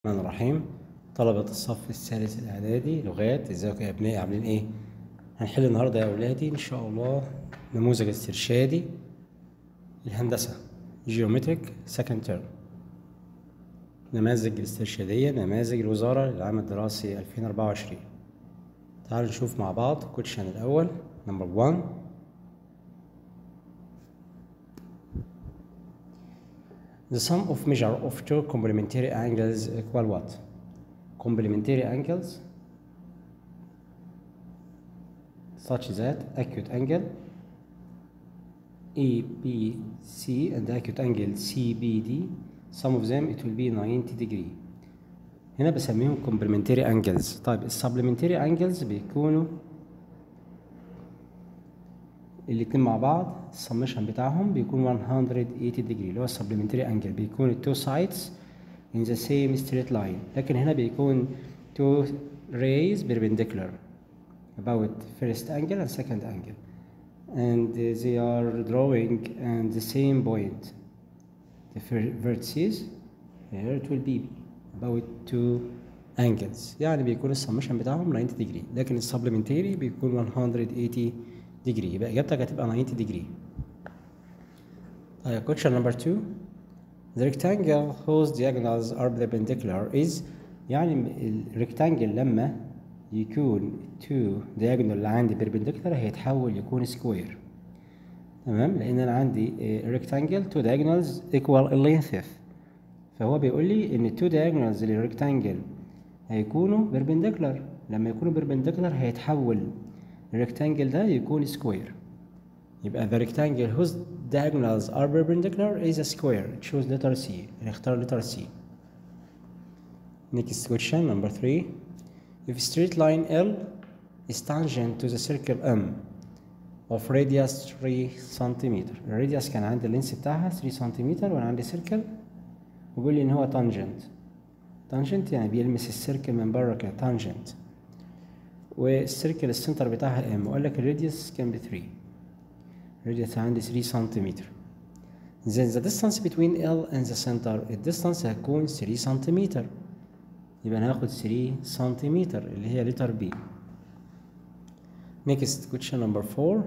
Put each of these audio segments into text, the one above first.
الرحمن الرحيم طلبة الصف الثالث الإعدادي لغات ازيكم يا أبنائي عاملين إيه؟ هنحل النهاردة يا أولادي إن شاء الله نموذج استرشادي الهندسة جيومتريك سكند تيرم نماذج الاسترشادية نماذج الوزارة للعام الدراسي 2024 تعالوا نشوف مع بعض كوتشن الأول نمبر 1 The sum of measure of two complementary angles equal what? Complementary angles such that acute angle ABC and acute angle CBD sum of them it will be 90 degree هنا بسميهم complementary angles طيب السبلمنتري angles بيكونوا الاتنين مع بعض السمشن بتاعهم بيكون 180 degree اللي هو السبلمنتري انجل بيكون التو سايدز in the same straight line لكن هنا بيكون two rays perpendicular about first angle and second angle and they are drawing at the same point the vertices here it will be about two angles يعني بيكون السمشن بتاعهم 90 degree لكن السبلمنتري بيكون 180 degree يبقى اجابتك هتبقى 90 degree طيب question number two the rectangle whose diagonals are perpendicular is يعني الريكتانجل لما يكون two diagonal اللي عندي perpendicular هيتحول يكون square تمام لان انا عندي rectangle two diagonals equal in length فهو بيقول لي ان two diagonals للريكتانجل هيكونوا perpendicular لما يكونوا perpendicular هيتحول الريكتانجل ده يكون سكوير يبقى the rectangle whose diagonals are perpendicular is a square choose letter C نختار letter C next question number three if straight line L is tangent to the circle M of radius 3 centimeter الراديوس كان عندي اللينس بتاعها 3 سنتيمتر وانا عندي سيركل وبيقول لي ان هو tangent tangent يعني بيلمس السيركل من بره كده tangent والسيركل السنتر بتاعها ام وقال لك الراديوس كان ب 3 الراديوس عندي 3 سنتيمتر then the distance between L and the center الديستانس هتكون 3 سنتيمتر يبقى هناخد 3 سنتيمتر اللي هي لتر B next question number 4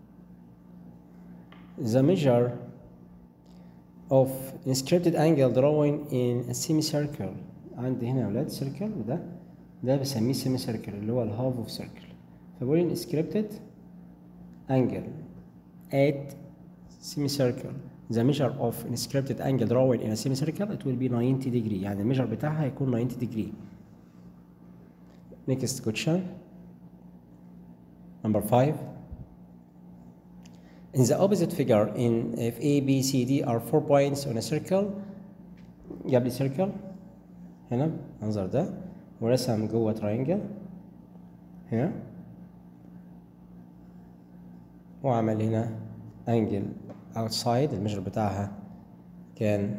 the measure of inscribed angle drawing in a semicircle عندي هنا يا ولاد سيركل وده ده بسميه سيمي سيركل اللي هو الهاف اوف سيركل فبقول ان سكريبتد انجل at semicircle the measure of inscribed angle drawing in a semicircle it will be 90 degree يعني الميجر بتاعها هيكون 90 degree next question number 5 in the opposite figure in if A B C D are four points on a circle جاب لي circle هنا المنظر ده ورسم جوه تراينجل هنا وعمل هنا انجل اوتسايد المجر بتاعها كان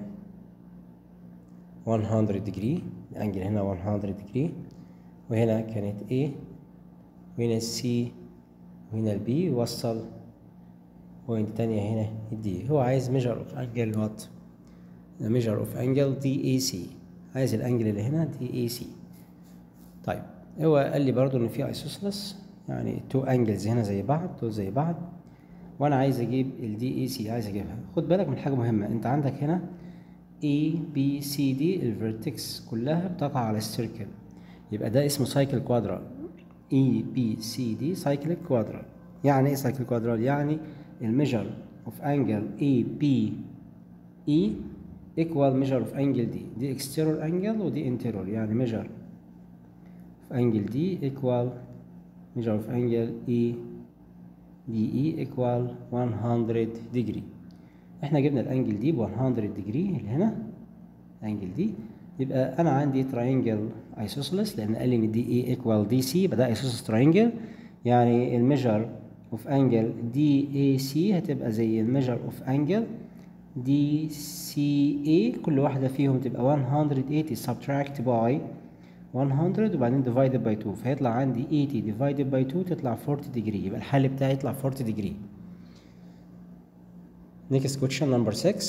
100 ديجري الانجل هنا 100 ديجري وهنا كانت A وهنا C وهنا ال B وصل بوينت تانية هنا الدي هو عايز measure of angle what the measure of angle DAC عايز الانجل اللي هنا DAC طيب هو قال لي برضو ان في ايسوسلس يعني تو انجلز هنا زي بعض دول زي بعض وانا عايز اجيب الدي اي سي عايز اجيبها خد بالك من حاجه مهمه انت عندك هنا اي بي سي دي الفيرتكس كلها بتقع على السيركل يبقى ده اسمه سايكل كوادرال اي بي سي دي سايكل كوادرال يعني ايه سايكل كوادرال يعني الميجر اوف انجل اي بي اي equal measure of angle دي دي exterior angle ودي interior يعني measure angle D equal measure of angle E DE equal 100 degree احنا جبنا الانجل دي ب 100 degree اللي هنا انجل دي يبقى انا عندي تراينجل ايسوسلس لان قال لي ان دي اي ايكوال دي سي يبقى ده ايسوسلس تراينجل يعني الميجر اوف انجل دي اي سي هتبقى زي الميجر اوف انجل دي سي اي كل واحده فيهم تبقى 180 subtract by 100 وبعدين divided by 2 فهيطلع عندي 80 divided by 2 تطلع 40 degree يبقى الحل بتاعي يطلع 40 degree next question number 6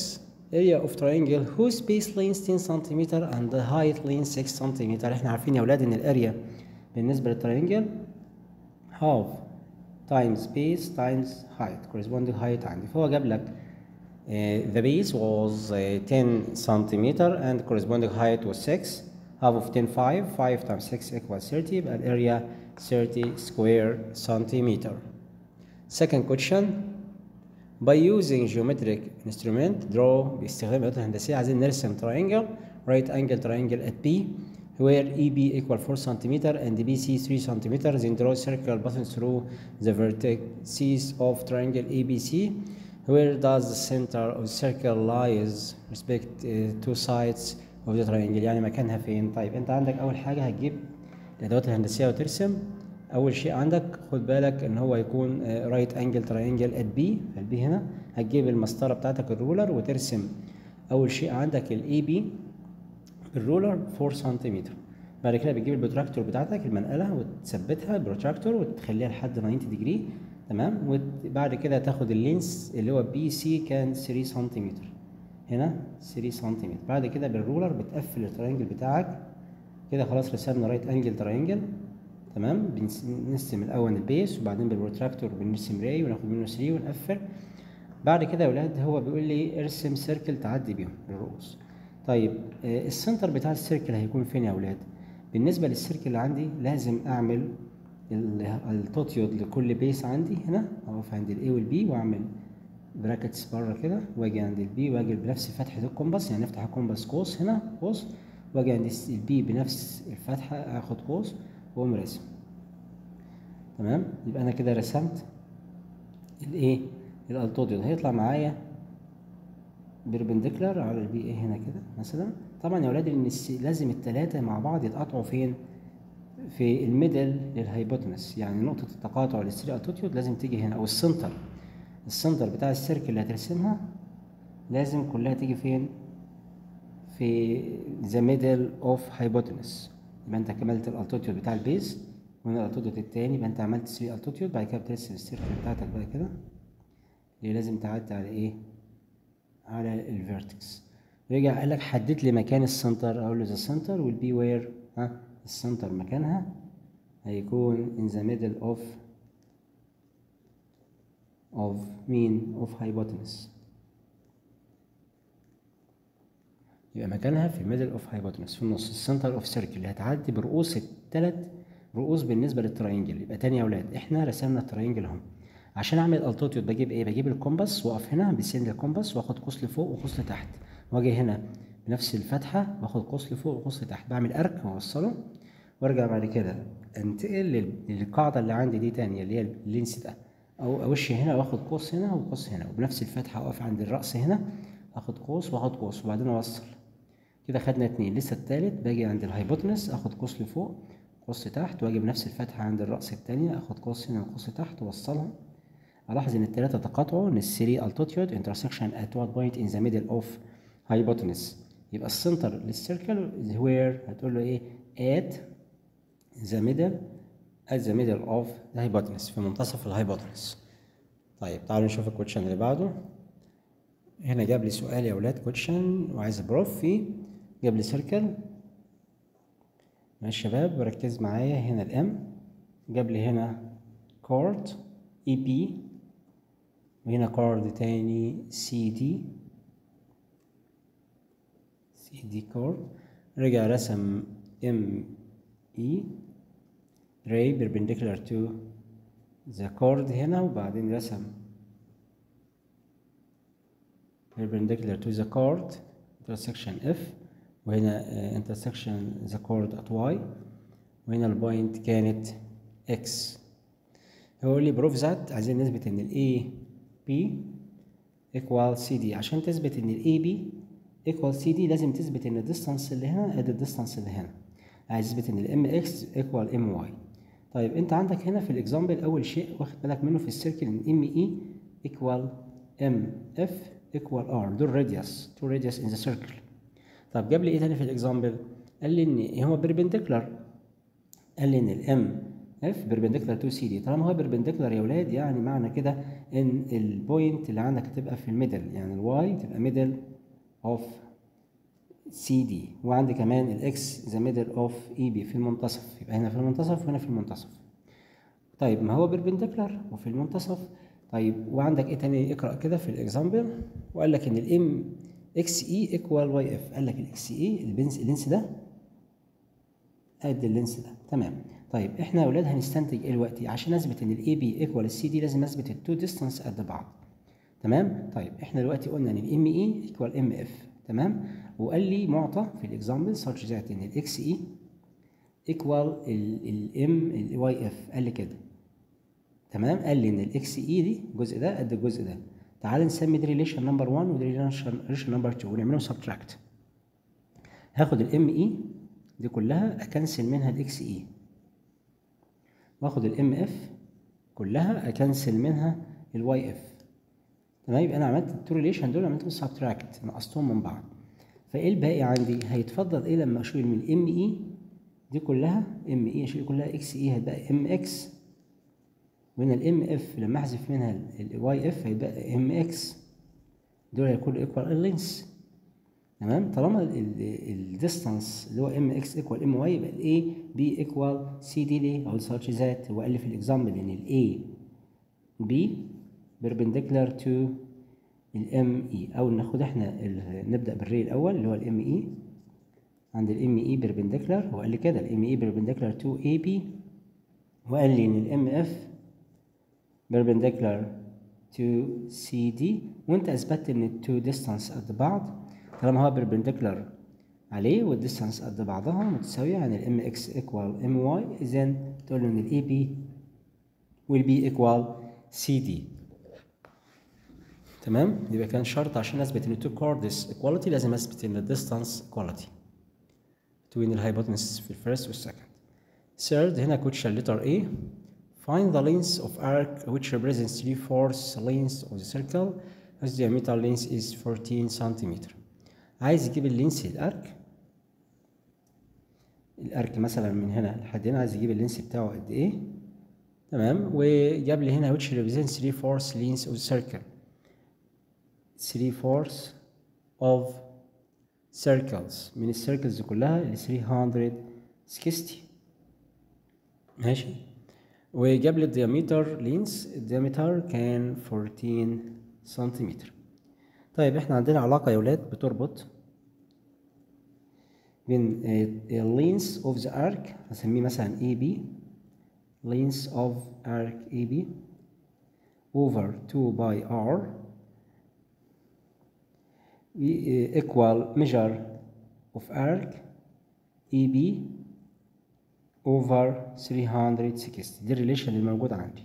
area of triangle whose base length 10 cm and the height length 6 cm احنا عارفين يا اولاد ان الاريا بالنسبه للترينجل half times base times height corresponding height عندي فهو جاب لك uh, the base was uh, 10 centimeter and corresponding height was 6 half of 10 5 5 times 6 equals 30 يبقى الاريا 30 square centimeter second question by using geometric instrument draw باستخدام الادوات الهندسيه عايزين نرسم triangle right angle triangle at B where EB equal 4 cm and BC 3 cm then draw circle passing through the vertices of triangle ABC where does the center of the circle lies respect uh, two sides of the triangle يعني مكانها فين طيب انت عندك اول حاجه هتجيب الادوات الهندسيه وترسم اول شيء عندك خد بالك ان هو يكون رايت انجل تراينجل ات بي البي هنا هتجيب المسطره بتاعتك الرولر وترسم اول شيء عندك الاي بي بالرولر 4 سنتيمتر بعد كده بتجيب البروتراكتور بتاعتك المنقله وتثبتها البروتراكتور وتخليها لحد 90 ديجري تمام وبعد كده تاخد اللينس اللي هو بي سي كان 3 سنتيمتر هنا 3 سنتيمتر بعد كده بالرولر بتقفل التراينجل بتاعك كده خلاص رسمنا رايت انجل تراينجل تمام بنرسم الاول البيس وبعدين بالبروتراكتور بنرسم راي وناخد منه 3 ونقفل بعد كده يا ولاد هو بيقول لي ارسم سيركل تعدي بيهم الرؤوس طيب آه السنتر بتاع السيركل هيكون فين يا ولاد بالنسبه للسيركل اللي عندي لازم اعمل التوتيود لكل بيس عندي هنا اقف عند الاي والبي واعمل براكتس بره كده واجي عند البي واجي بنفس فتحه الكومباس يعني افتح الكومباس قوس هنا قوس واجي عند البي بنفس الفتحه اخد قوس واقوم راسم تمام يبقى انا كده رسمت الايه الالتوديود هيطلع معايا بيربنديكولار على البي ايه هنا كده مثلا طبعا يا ولاد ان لازم الثلاثه مع بعض يتقاطعوا فين في الميدل للهايبوتنس يعني نقطه التقاطع للثري التوديود لازم تيجي هنا او السنتر السنتر بتاع السيركل اللي هترسمها لازم كلها تيجي فين في ذا ميدل اوف هايبوتنس يبقى انت كملت الالتوتيود بتاع البيز وهنا الالتوتيود التاني يبقى انت عملت 3 التوتيود بعد كده بترسم السيركل بتاعتك بقى كده اللي لازم تعدي على ايه على الفيرتكس رجع قال لك حدد لي مكان السنتر اقول له ذا سنتر ويل بي وير ها السنتر مكانها هيكون in the middle of of مين of hypotenuse يبقى مكانها في الميدل اوف هايبوتنس في النص السنتر اوف سيركل اللي هتعدي برؤوس الثلاث رؤوس بالنسبه للتراينجل يبقى تاني يا اولاد احنا رسمنا التراينجل اهو عشان اعمل التوتيود بجيب ايه بجيب الكومباس واقف هنا بسند الكومباس واخد قوس لفوق وقوس لتحت واجي هنا بنفس الفتحه واخد قوس لفوق وقوس لتحت بعمل ارك واوصله وارجع بعد كده انتقل للقاعده اللي عندي دي تانية اللي هي اللينس ده او اوش هنا واخد قوس هنا وقوس هنا وبنفس الفتحه اقف عند الراس هنا اخد قوس واخد قوس وبعدين اوصل كده خدنا اتنين لسه التالت باجي عند الهايبوتنس اخد قوس لفوق قوس لتحت واجي بنفس الفتحة عند الرأس التانية اخد قوس هنا وقوس لتحت واوصلها الاحظ ان التلاتة تقاطعوا ان الثري التوتيود intersection at one point in the middle of hypotenuse يبقى السنتر للسيركل where هتقول له ايه at the middle at the middle of the hypotenuse في منتصف الهايبوتنس طيب تعالوا نشوف الكوتشن اللي بعده هنا جاب لي سؤال يا ولاد كوتشن وعايز بروف فيه جاب لي سيركل ماشي يا شباب وركز معايا هنا الام جاب لي هنا كورد اي بي وهنا كورد تاني سي دي سي دي كورد رجع رسم ام اي ray perpendicular to the chord هنا وبعدين رسم perpendicular to the chord intersection F وهنا uh, intersection the chord at Y وهنا البوينت كانت X هو لي بروف ذات عايزين نثبت ان ال AB equal CD عشان تثبت ان ال AB equal CD لازم تثبت ان الديستانس اللي هنا قد الديستانس اللي هنا عايز اثبت ان ال MX equal MY طيب انت عندك هنا في الاكزامبل اول شيء واخد بالك منه في السيركل ان ME equal MF equal R دول راديوس تو راديوس in the circle طب جاب لي ايه تاني في الاكزامبل قال لي ان هو بيربنديكولار قال لي ان الام اف بيربنديكولار تو سي دي طالما هو بيربنديكولار يا ولاد يعني معنى كده ان البوينت اللي عندك هتبقى في الميدل يعني الواي تبقى ميدل of CD وعندي كمان الاكس ذا ميدل اوف اي بي في المنتصف يبقى هنا في المنتصف وهنا في المنتصف طيب ما هو بيربنديكولار وفي المنتصف طيب وعندك ايه تاني اقرا كده في الاكزامبل وقال لك ان الام اكس اي ايكوال واي اف قال لك الاكس اي اللينس اللينس ده قد اللينس ده تمام طيب احنا يا اولاد هنستنتج ايه دلوقتي عشان اثبت ان الاي بي ايكوال السي دي لازم اثبت التو ديستانس قد بعض تمام طيب احنا دلوقتي قلنا ان الام اي ايكوال ام اف تمام وقال لي معطى في الاكزامبل such that ان الاكس اي ايكوال الام الواي اف قال لي كده تمام قال لي ان الاكس اي دي الجزء ده قد الجزء ده تعال نسمي دي ريليشن نمبر 1 ودي ريليشن نمبر 2 ونعملهم سبتراكت هاخد الام اي دي كلها اكنسل منها الاكس اي واخد الام اف كلها اكنسل منها الواي اف تمام يبقى انا عملت التو ريليشن دول عملتهم سبتراكت نقصتهم من بعض فايه الباقي عندي هيتفضل ايه لما اشيل من الام اي دي كلها ام اي اشيل كلها اكس اي هتبقى ام اكس وهنا الام اف لما احذف منها الواي اف هيبقى ام اكس دول هيكونوا ايكوال اللينس تمام طالما الديستانس اللي هو ام اكس ايكوال ام واي يبقى الاي بي ايكوال سي دي ليه او ساتش ذات هو قال لي في الاكزامبل ان الاي بي بيربنديكولار تو الام اي او ناخد احنا نبدا بالري الاول اللي هو الام اي عند الام اي بيربنديكولار هو قال لي كده الام اي بيربنديكولار تو اي بي وقال لي ان الام اف بيربنديكولار تو سي دي وانت اثبتت ان التو ديستانس قد بعض طالما هو بيربنديكولار عليه والديستانس قد بعضها متساوية يعني الام اكس ايكوال ام واي اذا تقول له ان الاي بي will be equal CD تمام يبقى كان شرط عشان اثبت ان two chords equality لازم اثبت ان distance equality between الهايبوتنسز في الفيرست والسكند third هنا question letter A find the length of arc which represents three fourths length of the circle whose diameter length is 14 centimeter عايز يجيب اللينس الارك الارك مثلا من هنا لحد هنا عايز يجيب اللينس بتاعه قد ايه تمام وجاب لي هنا which represents 3 fourths length of the circle 3 fourths of circles من السيركلز كلها ل 360 ماشي وجاب لي الديامتر لينس الديامتر كان 14 سنتيمتر طيب احنا عندنا علاقة يا ولاد بتربط بين اللينس اوف ذا ارك هسميه مثلا اي بي length of arc AB over 2 by R equal measure of arc EB over 360 دي الريليشن اللي موجود عندي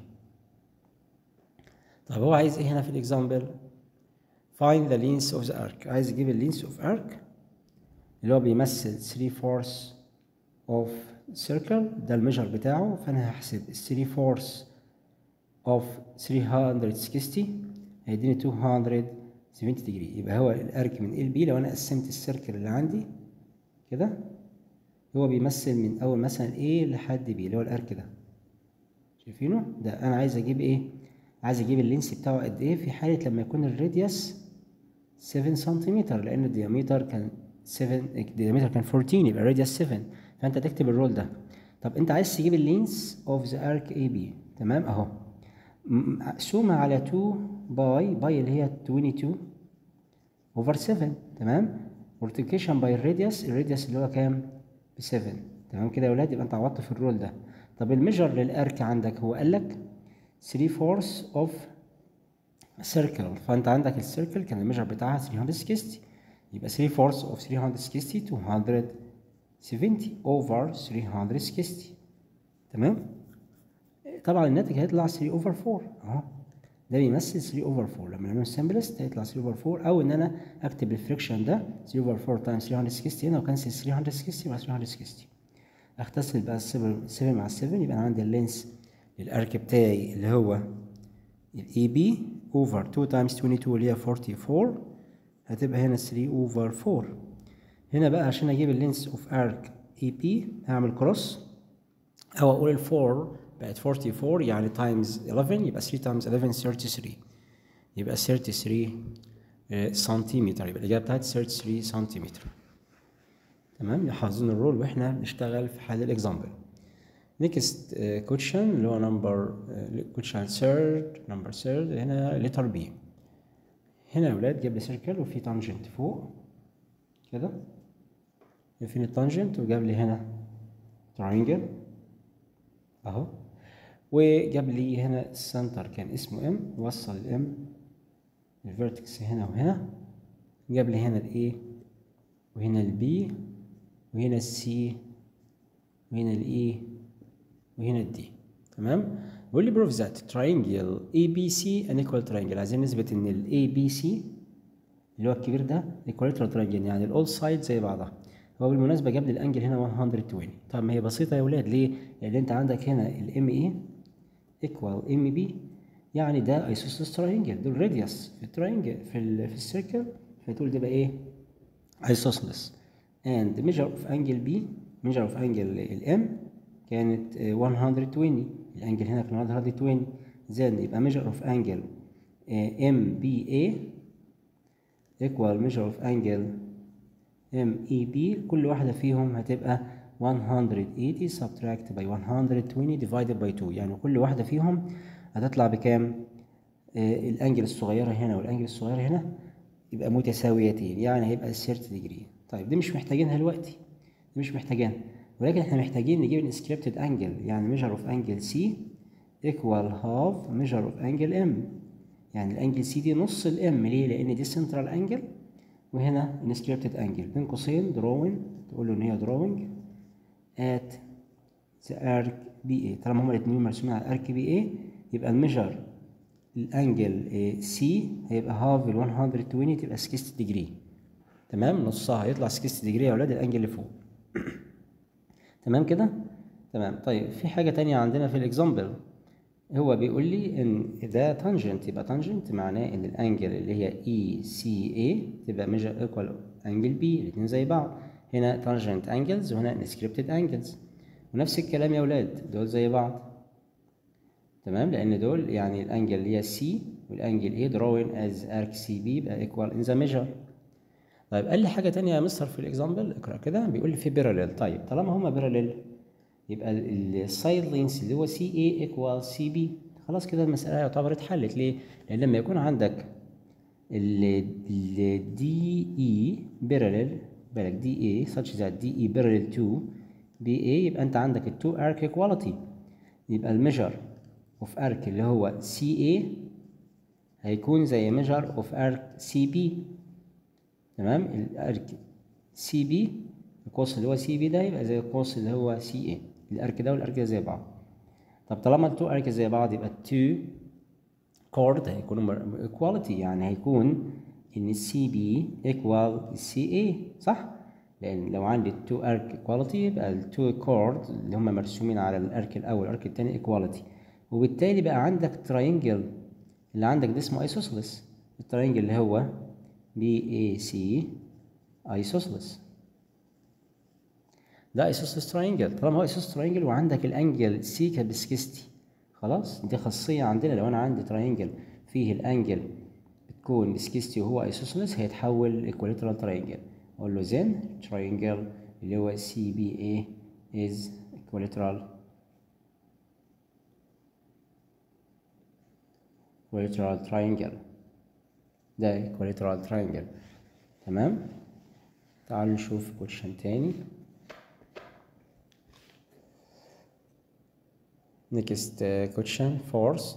طب هو عايز ايه هنا في الاكزامبل find the length of the arc عايز يجيب اللينس اوف arc اللي هو بيمثل 3 fourths of circle ده الميجر بتاعه فانا هحسب 3 fourths of 360 هيديني 270 degree يبقى هو الارك من ال بي لو انا قسمت السيركل اللي عندي كده هو بيمثل من اول مثلا A لحد B اللي هو الارك ده شايفينه ده انا عايز اجيب ايه عايز اجيب اللينس بتاعه قد ايه في حاله لما يكون الراديوس 7 سنتيمتر لان الديامتر كان 7 الديامتر كان 14 يبقى الراديوس 7 فانت تكتب الرول ده طب انت عايز تجيب اللينس اوف ذا ارك اي بي تمام اهو مقسومه على 2 باي باي اللي هي 22 اوفر 7 تمام مولتيبيكيشن باي الراديوس الراديوس اللي هو كام ب 7 تمام كده يا ولاد يبقى انت عوضت في الرول ده طب الميجر للارك عندك هو قال لك 3 فورس اوف سيركل فانت عندك السيركل كان الميجر بتاعها 360 يبقى 3 فورس اوف 360 270 اوفر 360 تمام طبعا الناتج هيطلع 3 اوفر 4 اهو ده بيمثل 3 اوفر 4 لما نعمل سمبلست هيطلع 3 اوفر 4 او ان انا اكتب الفريكشن ده 3 اوفر 4 تايمز 360 هنا وكنسل 360 مع 360 اختصر بقى 7 مع 7 يبقى انا عندي اللينس للارك بتاعي اللي هو الاي بي اوفر 2 تايمز 22 اللي هي 44 هتبقى هنا 3 اوفر 4 هنا بقى عشان اجيب اللينس اوف ارك اي بي هعمل كروس او اقول ال 4 بقت 44 يعني تايمز 11 يبقى 3 تايمز 11 33 يبقى 33 سنتيمتر يبقى الإجابة بتاعت 33 سنتيمتر تمام حافظين الرول واحنا بنشتغل في حل الاكزامبل نيكست كوتشن اللي هو نمبر كوتشن ثيرد نمبر ثيرد هنا لتر بي هنا يا ولاد جاب لي سيركل وفي تانجنت فوق كده فين التانجنت وجاب لي هنا تراينجل اهو وجاب لي هنا السنتر كان اسمه ام وصل الام الفيرتكس هنا وهنا جاب لي هنا الايه وهنا البي وهنا السي وهنا الاي وهنا الدي تمام بيقول لي بروف ذات تراينجل اي بي سي ان ايكوال تراينجل عايزين نثبت ان الاي بي سي اللي هو الكبير ده ايكواليترال تراينجل يعني الاول سايد زي بعضها هو بالمناسبه جاب لي الانجل هنا 120 طب ما هي بسيطه يا ولاد ليه لان انت عندك هنا الام اي ايكوال ام بي يعني ده ايسوسيس تراينجل دول راديوس في التراينجل في ال في السيركل فتقول ده بقى ايه isosceles and measure of angle B measure of angle الام كانت 120 الانجل هنا كان 120 then يبقى measure of angle MBA equal measure of angle MEB كل واحدة فيهم هتبقى 180 subtract by 120 divided by 2 يعني كل واحدة فيهم هتطلع بكام؟ آه الانجل الصغيرة هنا والانجل الصغيرة هنا يبقى متساويتين يعني هيبقى 30 ديجري طيب دي مش محتاجينها دلوقتي دي مش محتاجينها ولكن احنا محتاجين نجيب الانسكريبتد انجل يعني ميجر اوف انجل سي ايكوال هاف ميجر اوف انجل ام يعني الانجل سي دي نص الام ليه لان دي سنترال انجل وهنا انسكريبتد انجل بين قوسين دروينج تقول له ان هي دروينج ات ذا ارك بي اي طالما هما الاثنين مرسومين على الارك بي اي يبقى الميجر الانجل سي هيبقى هاف ال 120 تبقى 60 ديجري تمام نصها هيطلع 60 ديجري يا اولاد الانجل اللي فوق تمام كده تمام طيب في حاجه تانية عندنا في الاكزامبل هو بيقول لي ان ده تانجنت يبقى تانجنت معناه ان الانجل اللي هي اي سي اي تبقى ميجر ايكوال انجل بي الاثنين زي بعض هنا تانجنت انجلز وهنا انسكريبتد انجلز ونفس الكلام يا اولاد دول زي بعض تمام لان دول يعني الانجل اللي هي سي والانجل ايه دروين از ارك سي بي يبقى ايكوال ان ذا ميجر طيب قال لي حاجه تانية يا مستر في الاكزامبل اقرا كده بيقول لي في بيراليل طيب طالما هما بيراليل يبقى السايد لينس اللي هو سي اي ايكوال سي بي خلاص كده المساله يعتبر اتحلت ليه؟ لان لما يكون عندك ال دي اي بيراليل بالك دي اي such that دي اي بيراليل to بي اي يبقى انت عندك التو ارك ايكواليتي يبقى الميجر اوف ارك اللي هو سي اي هيكون زي ميجر اوف ارك سي بي تمام الارك سي بي القوس اللي هو سي بي ده يبقى زي القوس اللي هو سي اي الارك ده والارك ده زي بعض طب طالما التو ارك زي بعض يبقى التو كورد هيكونوا ايكواليتي يعني هيكون ان السي بي ايكوال السي اي صح لان لو عندي التو ارك ايكواليتي يبقى التو كورد اللي هم مرسومين على الارك الاول والارك الثاني ايكواليتي وبالتالي بقى عندك تراينجل اللي عندك ده اسمه ايسوسلس التراينجل اللي هو بي اي سي ايسوسلس ده ايسوسلس تراينجل طالما هو ايسوسلس تراينجل وعندك الانجل سي كانت ب 60 خلاص دي خاصيه عندنا لو انا عندي تراينجل فيه الانجل بتكون ب 60 وهو ايسوسلس هيتحول ايكواليترال تراينجل اقول له زين تراينجل اللي هو سي بي اي از ايكواليترال equilateral triangle ده equilateral triangle تمام تعالوا نشوف كوتشن تاني next كوتشن فورس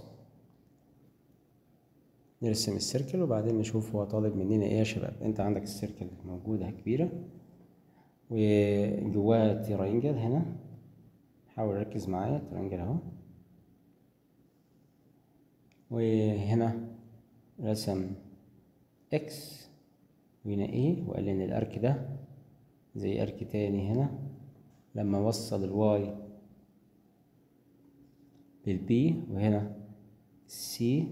نرسم السيركل وبعدين نشوف هو طالب مننا ايه يا شباب انت عندك السيركل موجودة كبيرة وجواها ترينجل هنا حاول ركز معايا ترينجل اهو وهنا رسم اكس وهنا ايه وقال لي ان الارك ده زي ارك تاني هنا لما وصل الواي بالبي وهنا سي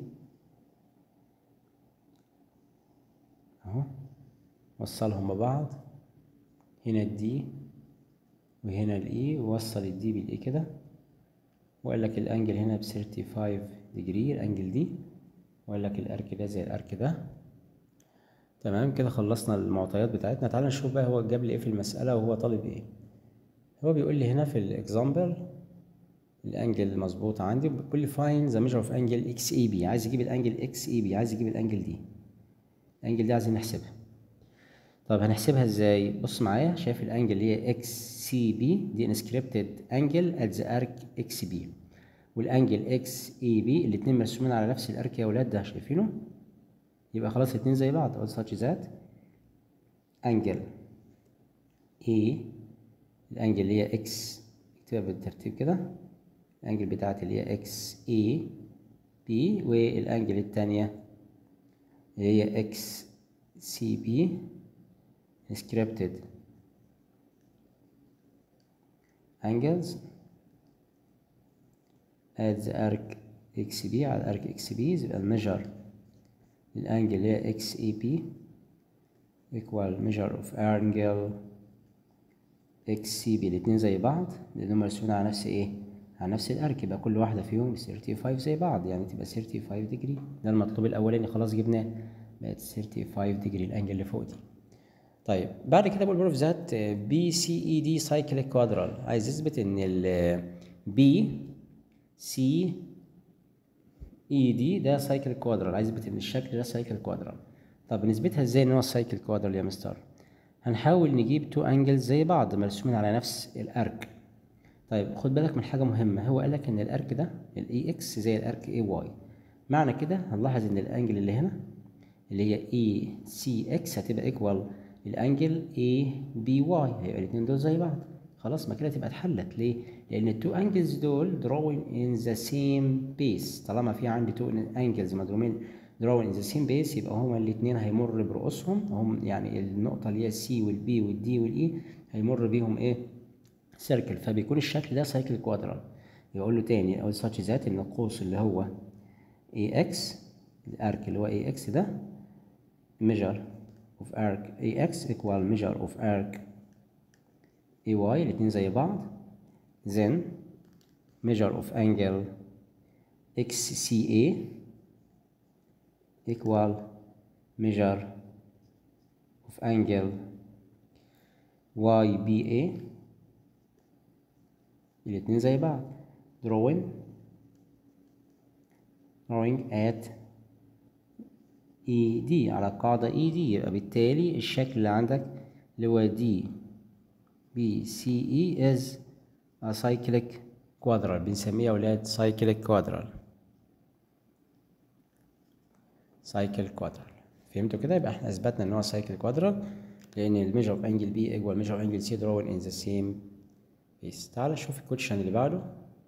اهو وصلهم ببعض هنا الدي وهنا الاي ووصل الدي بالاي كده وقال لك الانجل هنا ب 35 ديجري الانجل دي وقال لك الارك ده زي الارك ده تمام كده خلصنا المعطيات بتاعتنا تعال نشوف بقى هو جاب لي ايه في المسألة وهو طالب ايه هو بيقول لي هنا في الاكزامبل الانجل مظبوط عندي بيقول لي find the measure of angle اكس اي بي عايز يجيب الانجل اكس اي بي عايز يجيب الانجل دي الانجل دي عايزين نحسبها طب هنحسبها ازاي بص معايا شايف الانجل اللي هي اكس سي بي دي انسكريبتد انجل ات ذا ارك اكس بي والانجل اكس اي بي الاتنين مرسومين على نفس الارك يا ولاد ده شايفينه يبقى خلاص الاتنين زي بعض اقول such that انجل اي الانجل اللي هي اكس اكتبها بالترتيب كده الانجل بتاعتي اللي هي اكس اي بي والانجل التانية اللي هي اكس سي بي scripted angles at the arc XB على الارك اكس بي يبقى الميجر الانجل اللي هي اكس اي بي equal measure of angle اكس سي بي الاتنين زي بعض لانهم مرسومين على نفس ايه على نفس الارك يبقى كل واحدة فيهم 35 زي بعض يعني تبقى 35 ديجري ده المطلوب الاولاني خلاص جبناه بقت 35 ديجري الانجل اللي فوق دي طيب بعد كده بقول بروف ذات بي سي اي دي سايكليك كوادرال عايز يثبت ان ال بي سي اي دي ده سايكليك كوادرال عايز يثبت ان الشكل ده سايكل كوادرال طب نثبتها ازاي ان هو سايكل كوادرال يا مستر هنحاول نجيب تو انجلز زي بعض مرسومين على نفس الارك طيب خد بالك من حاجه مهمه هو قال لك ان الارك ده الاي اكس زي الارك اي واي معنى كده هنلاحظ ان الانجل اللي هنا اللي هي اي سي اكس هتبقى ايكوال الانجل اي بي واي هيبقى الاثنين دول زي بعض خلاص ما كده تبقى اتحلت ليه لان التو انجلز دول drawing in the same base طالما في عندي تو انجلز مضروبين drawing in the same base يبقى هما الاثنين هيمر برؤوسهم هم يعني النقطه اللي هي السي والبي والدي والاي هيمر بيهم ايه سيركل فبيكون الشكل ده سايكل كوادرال يقول له تاني او such ذات ان القوس اللي هو اي اكس الارك اللي هو اي اكس ده measure of arc AX equal measure of arc AY الاتنين زي بعض then measure of angle XCA equal measure of angle YBA الاتنين زي بعض drawing drawing at اي دي على قاعدة اي دي يبقى بالتالي الشكل اللي عندك اللي هو دي بي سي اي از سايكليك كوادرال بنسميه اولاد سايكليك كوادرال سايكل كوادرال فهمتوا كده يبقى احنا اثبتنا ان هو سايكل كوادرال لان الميجر اوف انجل بي ايكوال ميجر اوف انجل سي drawn ان ذا سيم بيس تعال نشوف الكوتشن اللي بعده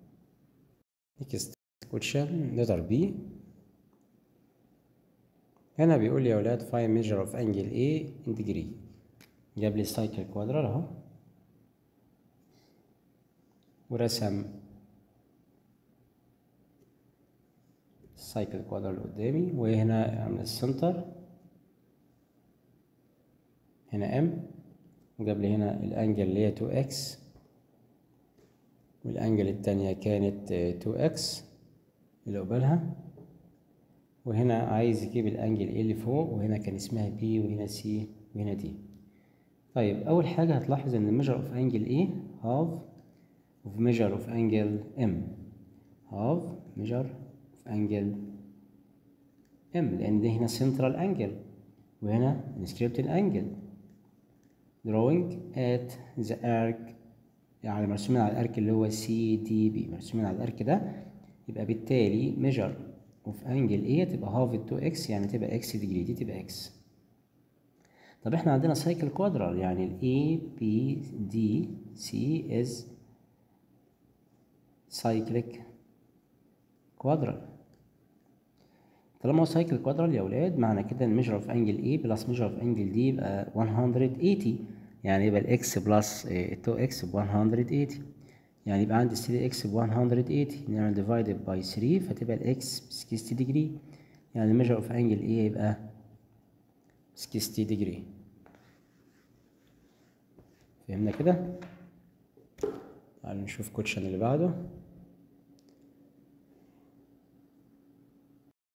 نيكست كوتشن لتر بي هنا بيقول لي يا ولاد find measure of angle A in degree جاب لي سايكل كوادرال اهو ورسم السايكل كوادرال قدامي وهنا عامل السنتر هنا M وجاب لي هنا الانجل اللي هي 2x والانجل التانية كانت 2x اللي قبالها وهنا عايز يجيب الانجل ايه اللي فوق وهنا كان اسمها بي وهنا سي وهنا دي طيب اول حاجه هتلاحظ ان الميجر اوف انجل ايه هاف اوف ميجر اوف انجل ام هاف ميجر اوف انجل ام لان دي هنا سنترال انجل وهنا انسكريبت انجل drawing at the arc يعني مرسومين على الارك اللي هو سي دي بي مرسومين على الارك ده يبقى بالتالي ميجر وفي انجل ايه تبقى هاف 2 اكس يعني تبقى اكس ديجري دي تبقى اكس طب احنا عندنا سايكل كوادرال يعني ال A B D C is cyclic quadral طالما هو سايكل كوادرال يا ولاد معنى كده ان ميجر اوف انجل A بلس ميجر اوف انجل D يبقى 180 يعني يبقى الاكس بلس 2 اكس ب 180 يعني يبقى عندي 3 اكس ب 180 نعمل ديفايدد باي 3 فتبقى الاكس ب 60 ديجري يعني الميجر اوف انجل ايه يبقى 60 ديجري فهمنا كده تعالوا نشوف كوتشن اللي بعده